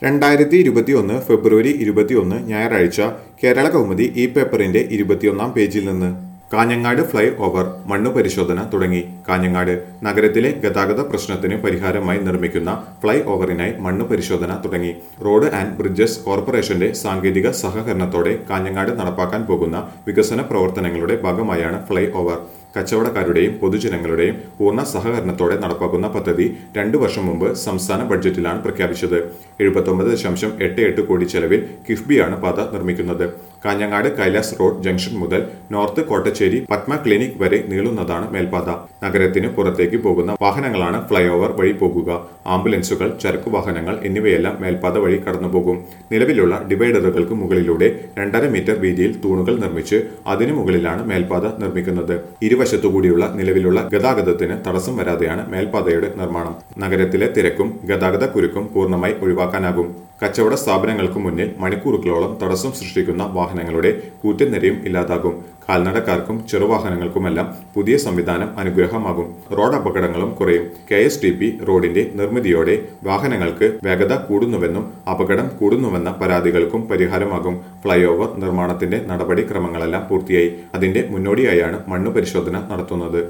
രണ്ടായിരത്തി ഇരുപത്തിയൊന്ന് ഫെബ്രുവരി ഇരുപത്തിയൊന്ന് ഞായറാഴ്ച കേരള കൗമുദി ഈ പേപ്പറിന്റെ ഇരുപത്തിയൊന്നാം പേജിൽ നിന്ന് കാഞ്ഞങ്ങാട് ഫ്ലൈ ഓവർ മണ്ണു പരിശോധന തുടങ്ങി കാഞ്ഞങ്ങാട് നഗരത്തിലെ ഗതാഗത പ്രശ്നത്തിന് പരിഹാരമായി നിർമ്മിക്കുന്ന ഫ്ലൈ ഓവറിനായി മണ്ണു പരിശോധന തുടങ്ങി റോഡ് ആൻഡ് ബ്രിഡ്ജസ് കോർപ്പറേഷന്റെ സാങ്കേതിക സഹകരണത്തോടെ കാഞ്ഞങ്ങാട് നടപ്പാക്കാൻ പോകുന്ന വികസന പ്രവർത്തനങ്ങളുടെ ഭാഗമായാണ് ഫ്ലൈ ഓവർ കച്ചവടക്കാരുടെയും പൊതുജനങ്ങളുടെയും പൂർണ്ണ സഹകരണത്തോടെ നടപ്പാക്കുന്ന പദ്ധതി രണ്ടു വർഷം മുമ്പ് സംസ്ഥാന ബഡ്ജറ്റിലാണ് പ്രഖ്യാപിച്ചത് എഴുപത്തൊമ്പത് ദശാംശം എട്ട് എട്ട് കോടി ചെലവിൽ കിഫ്ബിയാണ് പാത നിർമ്മിക്കുന്നത് കാഞ്ഞങ്ങാട് കൈലാസ് റോഡ് ജംഗ്ഷൻ മുതൽ നോർത്ത് കോട്ടച്ചേരി പത്മ ക്ലിനിക് വരെ നീളുന്നതാണ് മേൽപ്പാത നഗരത്തിന് പുറത്തേക്ക് പോകുന്ന വാഹനങ്ങളാണ് ഫ്ലൈ ഓവർ വഴി പോകുക ആംബുലൻസുകൾ ചരക്കു വാഹനങ്ങൾ എന്നിവയെല്ലാം മേൽപ്പാത വഴി കടന്നുപോകും നിലവിലുള്ള ഡിവൈഡറുകൾക്ക് മുകളിലൂടെ രണ്ടര മീറ്റർ വീതിയിൽ തൂണുകൾ നിർമ്മിച്ച് അതിനു മുകളിലാണ് മേൽപ്പാത നിർമ്മിക്കുന്നത് ഇരുവശത്തുകൂടിയുള്ള നിലവിലുള്ള ഗതാഗതത്തിന് തടസ്സം വരാതെയാണ് മേൽപ്പാതയുടെ നിർമ്മാണം നഗരത്തിലെ തിരക്കും ഗതാഗത കുരുക്കും പൂർണ്ണമായി ഒഴിവാക്കാനാകും കച്ചവട സ്ഥാപനങ്ങൾക്ക് മുന്നിൽ മണിക്കൂറുകളോളം തടസ്സം സൃഷ്ടിക്കുന്ന വാഹനങ്ങളുടെ കൂറ്റൻ നിരയും ഇല്ലാതാകും കാൽനടക്കാർക്കും ചെറുവാഹനങ്ങൾക്കുമെല്ലാം പുതിയ സംവിധാനം അനുഗ്രഹമാകും റോഡ് അപകടങ്ങളും കുറയും കെ എസ് ടി പി റോഡിന്റെ നിർമ്മിതിയോടെ വാഹനങ്ങൾക്ക് വേഗത കൂടുന്നുവെന്നും അപകടം കൂടുന്നുവെന്ന പരാതികൾക്കും പരിഹാരമാകും ഫ്ലൈ ഓവർ നിർമ്മാണത്തിന്റെ നടപടിക്രമങ്ങളെല്ലാം പൂർത്തിയായി അതിന്റെ മുന്നോടിയായാണ് മണ്ണു പരിശോധന നടത്തുന്നത്